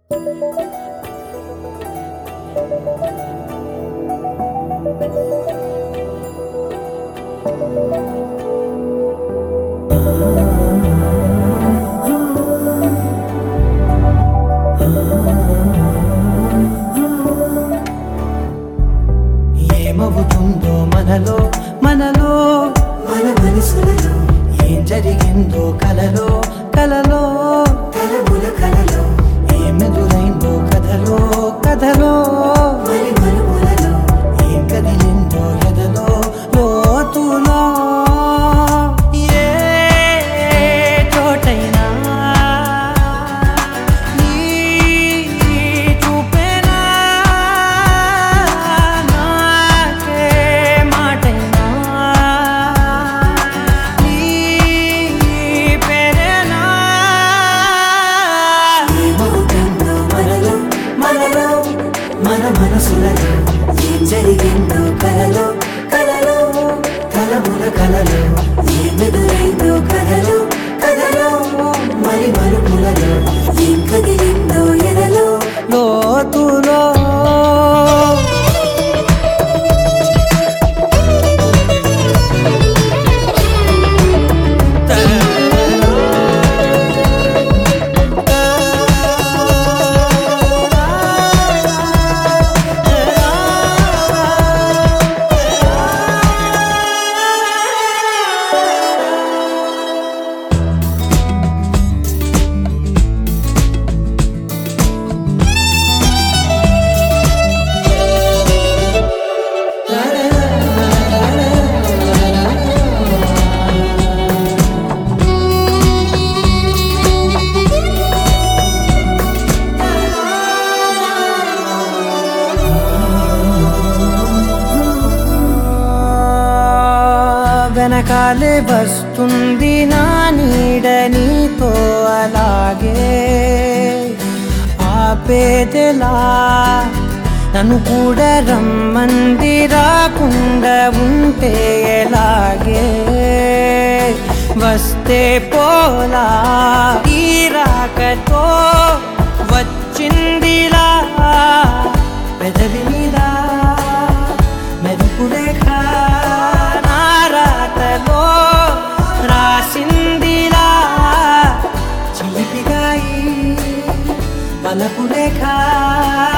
ఏమవుతుందో మనలో మనలో మన మనసులలో ఏం జరిగిందో కలలో కలలో కలముల కలలో ఏమెదురైందో కథలో కథలో మరి మరుపులలో ఏం కదిలిందో ఎదలో లోతులో ఏ చోటైనా నీ చూపేనా నాకే మాటైనా నీ పేరేనా ఏమవుతుందో మనలో మనలో మన మనసులలో ఏం జరిగిందో కలలో కలలో కలముల కలలో ఏమెదురైందో కథలో కథలో మరి మరుపులలో ఏం కదిలిందో ఎదలో లోతులో వెనకాలే వస్తుంది నా నీడ నీతో అలాగే ఆపేదెలా నన్ను కూడా రమ్మంది రాకుండా ఉంటే ఎలాగే వస్తే పోలా ఈ రాకతో వచ్చిందిలా పెదవి మీద మెరుపు రేఖ నా రాతలో రాసిందిలా చిలిపిగాయి పలపు రేఖ